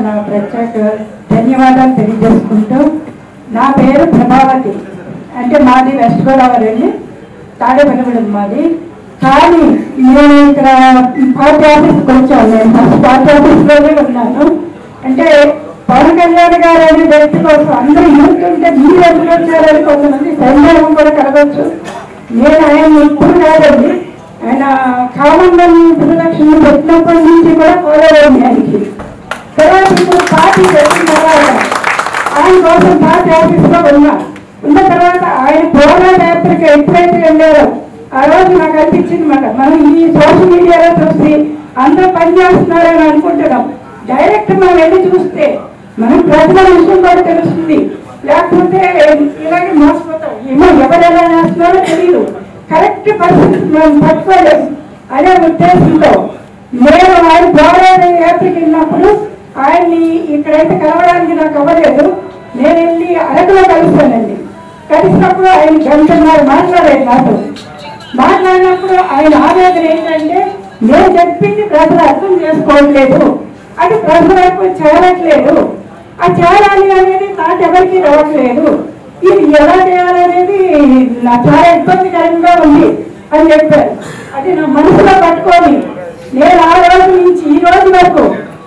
నా ప్రత్యేక ధన్యవాదాలు తెలియజేసుకుంటూ నా పేరు ప్రభావతి అంటే మాది వెస్ట్ గోదావరి అండి తాడేపల్లిగూడెం మాది కానీ నేను ఇక్కడ పార్టీ ఆఫీస్కి వచ్చాను నేను ఫస్ట్ పార్టీ ఆఫీస్లోనే ఉన్నాను అంటే పవన్ కళ్యాణ్ గారు అనే వ్యక్తి కోసం అందరూ యూతుంటే మీరు ఎందుకు వచ్చారని కొంతమంది సందేహం కూడా కలగచ్చు నేను ఆయన ఇప్పుడు కాదండి ఆయన కామన్ ఇంట్రడక్షన్ పెట్టినప్పటి నుంచి కూడా ఫాలో అయింది ఆయనకి తర్వాత ఇప్పుడు పార్టీ పెట్టిన తర్వాత ఆయన కోసం పార్టీ ఆఫీస్లో ఉన్నా ఉన్న తర్వాత ఆయన పోరా యాత్రకి ఎప్పుడైతే వెళ్ళారో ఆ రోజు నాకు అనిపించింది మాట మనం ఈ సోషల్ మీడియాలో చూసి అందరూ పని చేస్తున్నారని అనుకుంటున్నాం డైరెక్ట్ మనం వెళ్ళి చూస్తే మనం ప్రజల విషయం కూడా తెలుస్తుంది లేకపోతే ఇలాగే మోసపోతాం ఏమో ఎవరు ఎలా చేస్తున్నారో తెలియదు కరెక్ట్ పరిస్థితి మనం పట్టుకోలేము అనే ఉద్దేశంతో నేను ఆయన పోరాట యాత్రకి వెళ్ళినప్పుడు ఆయన్ని ఇక్కడైతే కలవడానికి నాకు అవ్వలేదు నేను వెళ్ళి అరకులో కలిసానండి కలిసినప్పుడు ఆయన గంటన్నర మాట్లాడారు నాతో మాట్లాడినప్పుడు ఆయన ఆవేదన ఏంటంటే నేను చెప్పింది ప్రజలు అర్థం చేసుకోవట్లేదు అది ప్రజల వైపు చేరట్లేదు ఆ చేరాలి అనేది తాట ఎవరికి రావట్లేదు ఇది ఎలా చేయాలనేది నాకు చాలా ఇబ్బందికరంగా ఉంది అని చెప్పారు అది నా మనసులో పట్టుకొని నేను ఆ రోజు నుంచి ఈ రోజు వరకు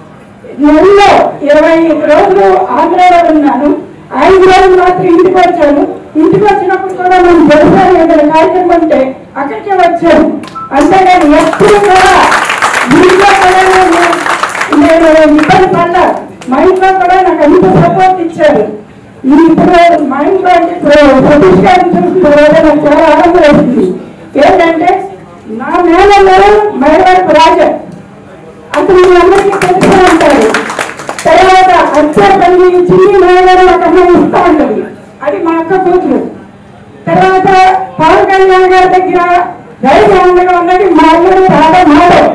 నెలలో ఇరవై ఐదు రోజులు ఆంధ్రాలో ఉన్నాను ఐదు రోజులు మాత్రం ఇంటికి వచ్చాను ఇంటికి వచ్చినప్పుడు కూడా మనం వ్యవసాయం ఏదైనా కార్యక్రమం ఉంటే అక్కడికే వచ్చాను అంతేగాని ఎప్పుడు కూడా ఇంట్లో కూడా నేను నేను ఇబ్బంది పడ్డా మా ఇంట్లో కూడా నాకు అంత సపోర్ట్ ఇచ్చారు ఈ ఇప్పుడు మా ఇంట్లో అంటే ఇప్పుడు సతీష్ గారిని చూసిన తర్వాత నాకు చాలా ఆనందం వేసింది ఏంటంటే నా మేనల్లో మైవాడు రాజా అతను మీ అందరికీ తెలిసే ఉంటారు తర్వాత అచ్చపల్లి చిన్ని మేడలు ఒక అమ్మాయి ఇస్తా ఉంటుంది అది మా అక్క కూతురు తర్వాత పవన్ కళ్యాణ్ గారి దగ్గర రైతు అండగా ఉన్నది మా అల్లుడు రాధా మాధవ్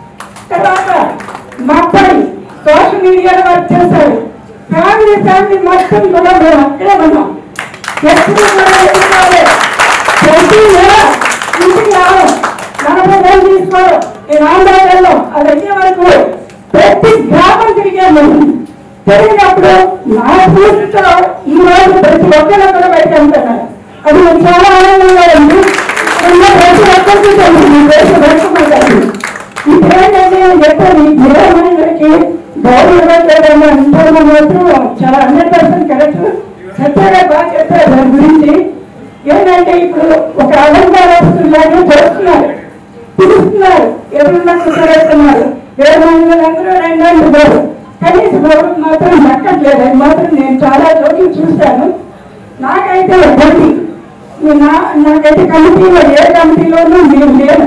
తర్వాత మా అబ్బాయి సోషల్ మీడియాలో వర్క్ చేశారు ఫ్యామిలీ ఫ్యామిలీ మొత్తం కూడా మేము అక్కడే ఉన్నాం ఎప్పుడు కూడా ఎదురు కాలేదు ప్రతి నెల ఇంటికి రావడం నలభై రోజులు తీసుకోవడం నేను ఆంధ్రాకి వెళ్ళాం అది అయ్యే వరకు ప్రతి గ్రామం తిరిగాను తిరిగినప్పుడు నా పూర్తితో ఈ రోజు ప్రతి ఒక్కరు కూడా బయట ఉంటున్నారు అది నాకు చాలా ఆనందంగా ఉంది ఉన్న ప్రతి ఒక్కరికి తెలుసు ఈ దేశ వెనుకబడ్డారు ఇప్పుడు ఏంటంటే నేను చెప్పాను ఈ గృహమైనకి గౌరవ ఇవ్వట్లేదన్న అంటారు మాత్రం చాలా హండ్రెడ్ పర్సెంట్ కరెక్ట్ సత్యాగా బాగా చెప్పారు దాని గురించి ఏంటంటే ఇప్పుడు ఒక అలంకారస్తులాగా చేస్తున్నారు పిలుస్తున్నారు ఎవరున్నా కూర్చోబెడుతున్నారు వేరే మహిళలందరూ రెండు అంటున్నారు కనీసం ఎవరు మాత్రం దక్కట్లేదు అది మాత్రం నేను చాలా చోట్ల చూశాను నాకైతే ఇబ్బంది ఈ నా- నాకైతే కమిటీలో ఏ కమిటీలోనూ నేను లేను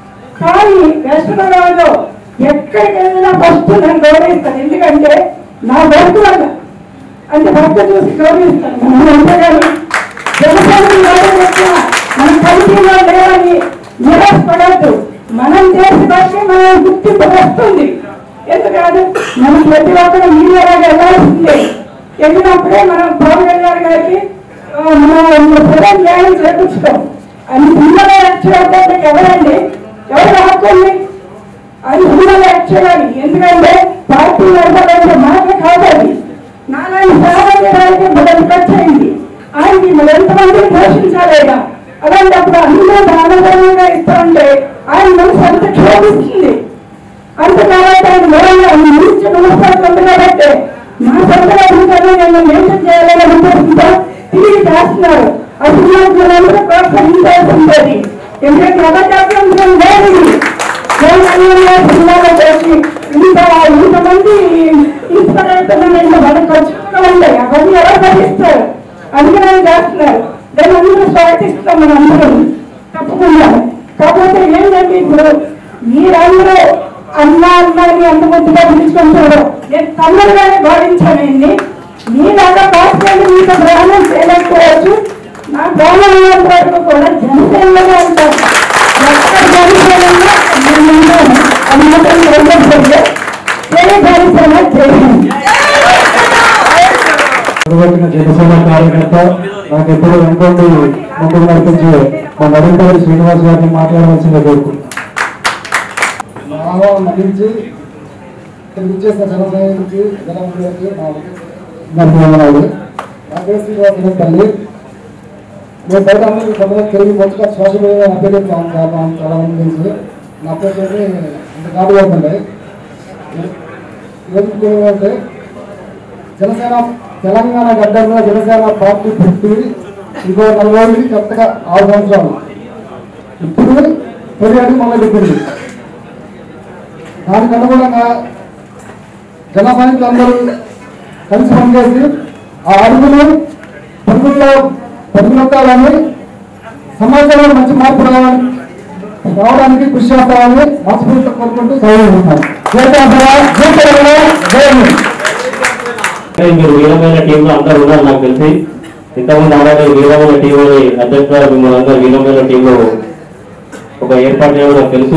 కానీ వెస్ట్ గోదావరిలో ఎక్కడికి వెళ్ళినా ఫస్ట్ నన్ను గౌరవిస్తాను ఎందుకంటే నా వర్క్ వల్ల అంటే భర్త చూసి గౌరవిస్తాను మనం అంతేగాని జనసేనకి గౌరవిస్తున్నా మన కమిటీలో లేవని నిరాశపడద్దు మనం చేసి బట్టి మనం గుర్తింపు వస్తుంది ఎందుకంటే మనం ప్రతి ఒక్కరు మీడియాగా వెళ్ళాల్సిందే వెళ్ళినప్పుడే మనం పవన్ కళ్యాణ్ గారికి ఆ, మనం ప్రధాన న్యాయం చేపించుకోం అని సినిమాలో యాక్ట్ చేయడానికి ఎవరండి ఎవరు హక్కుంది అది సినిమాలో యాక్ట్ చేయాలి ఎందుకంటే పార్టీ నడపడానికి మాట కాదు అది నాలాంటి సేవ చేయడానికి మొదలు ఖర్చు అయింది ఆయనకి మరి ఎంతమందిని పోషించాలి ఆయన అలాంటప్పుడు అందరూ దానధర్మంగా ఇస్తా ఉంటే ఆయన మనసు అంత క్షోభిస్తుంది అంత తర్వాత ఆయన మూలంగా నిలిచి నమస్కారం కాబట్టి నా సొంత అభివృద్ధిని నేను మెయింటైన్ చేయాలని అనుకుంటుందా తిరిగి చేస్తున్నారు ఆ సినిమాలందరూ ప్రోత్సహించాల్సింది ఎందుకంటే అబద్ధాభ్యంతరం లేదు ఇది. నేను అన్యాయంగా సినిమాలో చేసి ఇంత ఇంతమంది ఇన్స్పైర్ అవుతున్నారంటే వాళ్ళకి ఖర్చుగా ఉంటాయి అవన్నీ ఎవరు భరిస్తారు అందుకనే చేస్తున్నారు దాన్ని అందరూ స్వాగతిస్తాం మనం అందరం తప్పకుండా కాకపోతే ఏంటంటే ఇప్పుడు మీరందరూ అన్న అన్న అని అంత ముద్దుగా పిలుచుకుంటారు నేను తమ్ముడుగానే భావించానండి మీలాగా పార్టీ మీతో గ్రహణం చేయలేకపోవచ్చు నా గ్రామం వరకు కూడా జనసేనలోనే ఉంటారు ఎక్కడ జనసేనలో నేను ఉన్నాను. అది మాత్రం తెలియజేయండి. జై జనసేన జై హింద్. నిర్వహించిన జనసేన కార్యకర్త నాకు ఎప్పుడు వెనుకొండి ముందుకు నడిపించి మా నరేంద్ర శ్రీనివాస్ గారిని మాట్లాడవలసిందిగా కోరుకుంటున్నాను భావం నటించి ఇక్కడికి ఇచ్చేసిన జనసైనికులకి జనములకి నా ధన్యవాదాలు నా పేరు శ్రీనివాసరావు తల్లి నేను బయట అందరికీ కొంతమంది తెలివి మొదట సోషల్ మీడియా అప్డేట్ చాలా మంది తెలుసు నా పేరు ఇంత కాదు అవుతుంది ఈరోజు అంటే జనసేన తెలంగాణ గడ్డంలో జనసేన పార్టీ పుట్టి ఇంకో నలభై రోజులకి కొత్తగా ఆరు సంవత్సరాలు ఇప్పుడు తొలి అడుగు మొదలుపెట్టింది దానికి అనుగుణంగా జన సైనికులందరూ కలిసి పనిచేసి ఆ అడుగును పరుగుల్లో పరుగులెత్తాలని సమాజంలో మంచి మార్పు రావాలని రావడానికి కృషి చేస్తామని మనస్ఫూర్తిగా కోరుకుంటూ సెలవు జై తెలంగాణ, జై తెలంగాణ, జై హింద్. అంటే మీరు వీరమైన టీంలో అందరూ ఉన్నారు నాకు తెలిసి ఇంతకుముందు అలాగే వీరమైన టీం అని అధ్యక్ష మిమ్మల్ని అందరూ వీరమైన టీంలో ఒక ఏర్పాటు చేయడం నాకు తెలుసు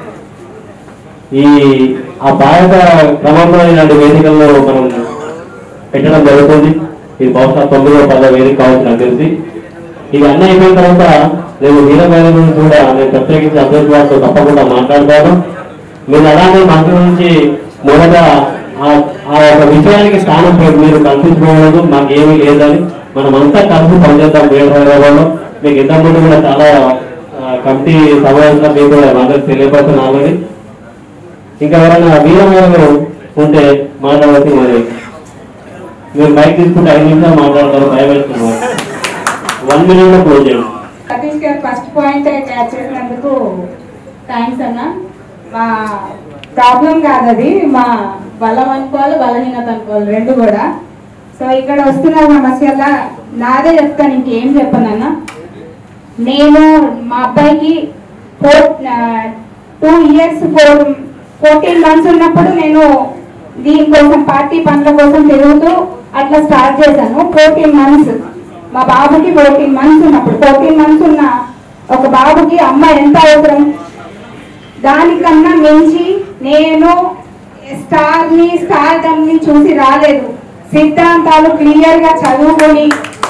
ఈ ఆ బాధ్యత క్రమంలో ఇలాంటి వేదికల్లో మనం పెట్టడం జరుగుతుంది ఇది బహుశా తొమ్మిదో పదో వేదిక కావచ్చు నాకు తెలిసి ఇది అన్నీ అయిపోయిన తర్వాత రేపు వీరమైన గురించి కూడా నేను ప్రత్యేకించి అధ్యక్ష వారితో తప్పకుండా మాట్లాడతాను మీరు అలానే మంత్రి నుంచి మొదట ఆ- ఆ యొక్క విషయానికి స్థానం పె- మీరు కల్పించుకోవడం మాకు ఏమీ లేదని మనం అంతా కలిసి పనిచేద్దాం వేరే హైదరాబాద్లో మీకు ఇంతకుముందు కూడా చాలా ఆ, కమిటీ సమావేశంలో మీకు కూడా అందరికి తెలియపరుస్తున్న ఆల్రెడీ ఇంకా ఎవరైనా వీరమైన ఉంటే మాట్లాడవచ్చు మరి మీరు బైక్ తీసుకుంటే ఐదు నిమిషాలు మాట్లాడతారు భయం వేస్తున్నారు వన్ మినిట్ లో క్లోజ్ చేయండి Satish garu first point catch చేసినందుకు థ్యాంక్స్ అన్న మా ప్రాబ్లం కాదు అది మా బలం అనుకోవాలి బలహీనత అనుకోవాలి రెండు కూడా సో ఇక్కడ వస్తున్న సమస్యల నాదే చెప్తాను ఇంకేం చెప్పను అన్న నేను మా అబ్బాయికి four two years four fourteen months ఉన్నప్పుడు నేను దీనికోసం పార్టీ పనుల కోసం తిరుగుతూ అట్లా స్టార్ట్ చేశాను ఫోర్టీన్ మంత్స్ మా బాబుకి ఫోర్టీన్ మంత్స్ ఉన్నప్పుడు ఫోర్టీన్ మంత్స్ ఉన్న ఒక బాబుకి అమ్మ ఎంత అవసరం దానికన్నా మించి నేను స్టార్ని స్టార్డమ్ని చూసి రాలేదు సిద్ధాంతాలు క్లియర్గా చదువుకొని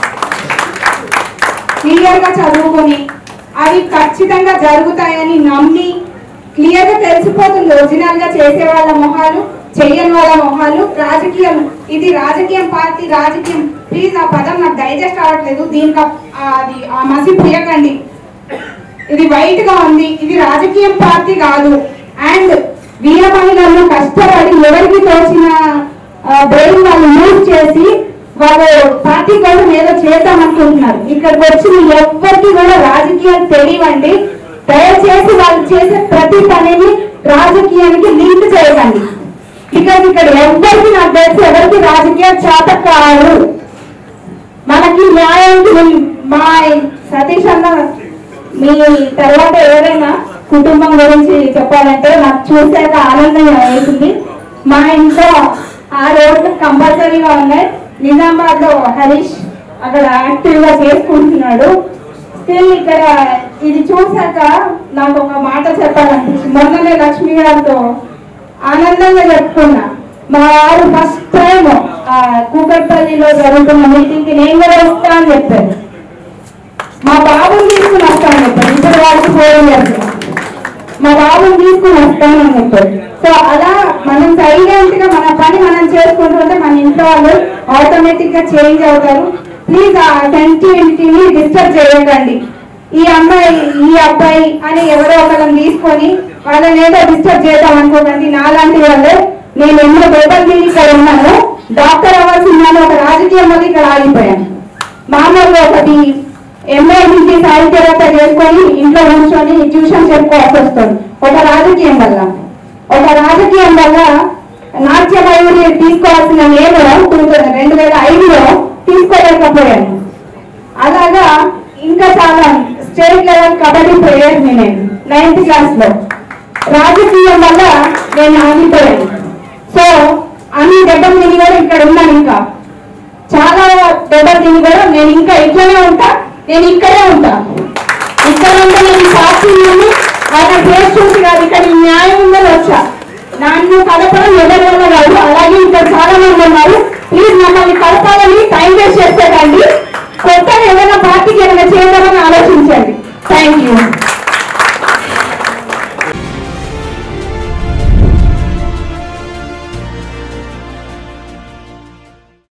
క్లియర్ గా చదువుకొని అవి ఖచ్చితంగా జరుగుతాయని నమ్మి క్లియర్ గా తెలిసిపోతుంది ఒరిజినల్ గా చేసే వాళ్ళ మొహాలు చెయ్యని వాళ్ళ మొహాలు రాజకీయం ఇది రాజకీయం పార్టీ రాజకీయం ప్లీజ్ ఆ పదం నాకు డైజెస్ట్ అవ్వట్లేదు దీనికి ఆ- ఆ- అది ఆ మసి పుయ్యకండి ఇది వైట్ గా ఉంది ఇది రాజకీయం పార్టీ కాదు అండ్ వీర మహిళలు కష్టపడి ఎవరికి తోచిన బ్రెయిన్ వాళ్ళు యూజ్ చేసి వాళ్ళు పార్టీ కోసం ఏదో చేద్దామనుకుంటున్నారు ఇక్కడికి వచ్చిన ఎవ్వరికి కూడా రాజకీయాలు తెలియవండి దయచేసి వాళ్ళు చేసే ప్రతి పనిని రాజకీయానికి లింక్ చేయకండి బికాజ్ ఇక్కడ ఎవ్వరికి నాకు తెలిసి ఎవరికి రాజకీయాలు చేత కాదు మనకి న్యాయానికి మీ- మా సతీష్ అన్న మీ తర్వాత ఎవరైనా కుటుంబం గురించి చెప్పాలంటే నాకు చూసాక ఆనందం వేసింది మా ఇంట్లో ఆ రోడ్లు కంపల్సరీగా ఉన్నాయి నిజామాబాద్ లో హరీష్ అక్కడ యాక్టివ్ గా చేసుకుంటున్నాడు స్టిల్ ఇక్కడ ఇది చూసాక నాకు ఒక మాట చెప్పాలనిపించింది మొన్ననే లక్ష్మి గారితో ఆనందంగా చెప్పుకున్నా మా వారు ఫస్ట్ టైం కూకట్పల్లిలో జరుగుతున్న మీటింగ్ కి నేను కూడా వస్తా అని చెప్పాను మా బాబుని తీసుకుని వస్తాను చెప్పాను ఇప్పుడు వాడికి ఫోర్ ఇయర్స్ మా బాబుని తీసుకుని వస్తానని చెప్పాడు సో అలా మనం సైలెంట్ గా మన పని మనం చేసుకుంటుంటే మన ఇంట్లో వాళ్ళు ఆటోమేటిక్ గా చేంజ్ అవుతారు ప్లీజ్ ఆ సెంటిమెంట్ని డిస్టర్బ్ చేయకండి ఈ అమ్మాయి ఈ అబ్బాయి అని ఎవరో ఒకరిని తీసుకొని వాళ్ళని ఏదో డిస్టర్బ్ చేద్దాం అనుకోకండి నాలాంటి వాళ్ళే నేను ఎన్నో పేపర్ మీద ఇక్కడ ఉన్నాను డాక్టర్ అవ్వాల్సిందని ఒక రాజకీయం వల్ల ఇక్కడ ఆగిపోయాను మామూలుగా ఒకటి ఎంఏ డిగ్రీ సాహిత్యవేత్త చేసుకొని ఇంట్లో కూర్చొని ట్యూషన్ చెప్పుకోవాల్సి వస్తుంది ఒక రాజకీయం వల్ల ఒక రాజకీయం వల్ల నాట్య వైద్యులు తీసుకోవాల్సిన నేను టూ రెండు వేల ఐదులో తీసుకోలేకపోయాను అలాగా ఇంకా చాలా స్టేట్ లెవెల్ కబడ్డీ ప్లేయర్ నేను నైన్త్ క్లాస్ లో రాజకీయం వల్ల నేను ఆగిపోయాను సో అన్ని దెబ్బలు తిని కూడా ఇక్కడ ఉన్నాను ఇంకా చాలా దెబ్బలు తిని కూడా నేను ఇంకా ఇట్లనే ఉంటా నేను ఇక్కడే ఉంటా ఇక్కడ ఉంటే నేను పార్టీ నుండి ఆయన ఫేస్ చూసి కాదు ఇక్కడ ఈ న్యాయం ఉందని వచ్చా నన్ను కలపడం ఎవరి వల్ల కాదు అలాగే ఇక్కడ చాలా మంది ఉన్నారు ప్లీజ్ నన్ను